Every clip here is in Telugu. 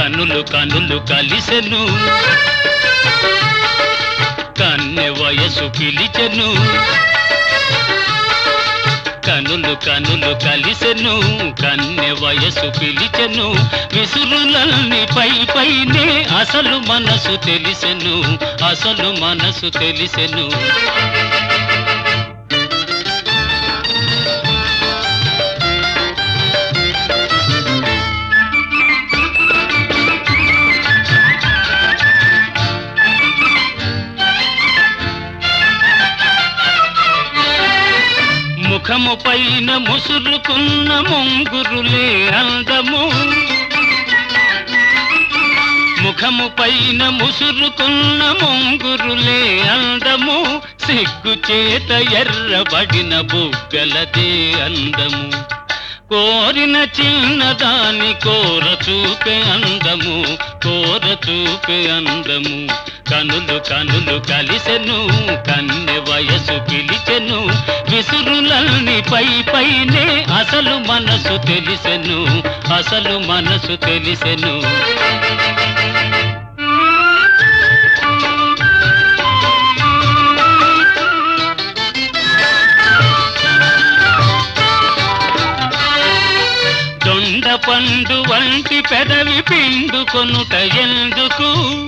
కనులు కనులు కలిసెను కన్నె వయసు పిలిచెను కనులు కనులు కలిసెను కన్నె వయసు పిలిచెను విసురులల్ని పై పైనే అసలు మనసు తెలిసెను అసలు మనసు తెలిసెను ముఖము పైన ముసురుకున్న ముంగురులే అందము ముఖము పైన ముసురుకున్న ముంగురులే అందము సిగ్గు చేత ఎర్రబడిన బుగ్గలదే అందము కోరిన చిన్నదాని కోర చూపే అందము కోర చూపే అందము కనులు కనులు కలిసెను కన్నె వయసు పిలిచెను విసురులల్ని పై పైనే అసలు మనసు తెలిసెను అసలు మనసు తెలిసెను దొండ పండు వంటి పెదవి పిండుకొనుట ఎందుకు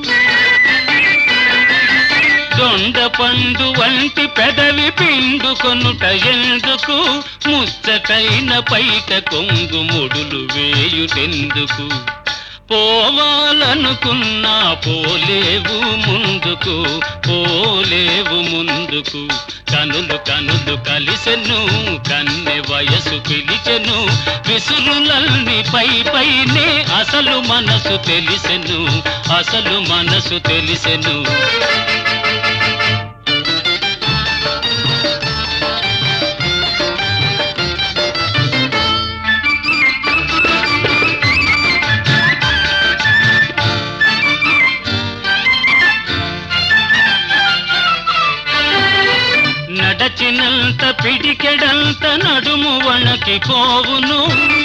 దొండ పండు వంటి పెదవి పిండుకొనుట ఎందుకు ముచ్చటైన పైట కొంగు ముడులు వేయుటెందుకు పోవాలనుకున్నా పోలేవు ముందుకు పోలేవు ముందుకు కనులు కనులు కలిసెను కన్నె వయసు పిలిచెను విసురులల్ని పై పైనే అసలు మనసు తెలిసెను అసలు మనసు తెలిసెను నడచినంత పిడికెడంత నడుము వణకి పోవును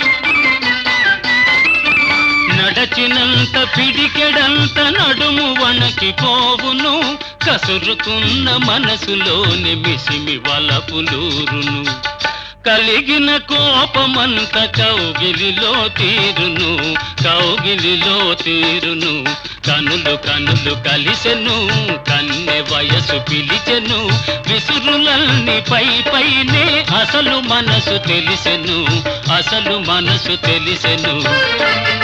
నడచినంత పిడికెడంత నడుము వణకి పోవును కసురుకున్న మనసులోని మిసిమి వలపులూరును కలిగిన కోపమంత కౌగిలిలో తీరును కౌగిలిలో తీరును కనులు కనులు కలిసెను కన్నె వయసు పిలిచెను విసురులల్ని పై పైనే అసలు మనసు తెలిసెను అసలు మనసు తెలిసెను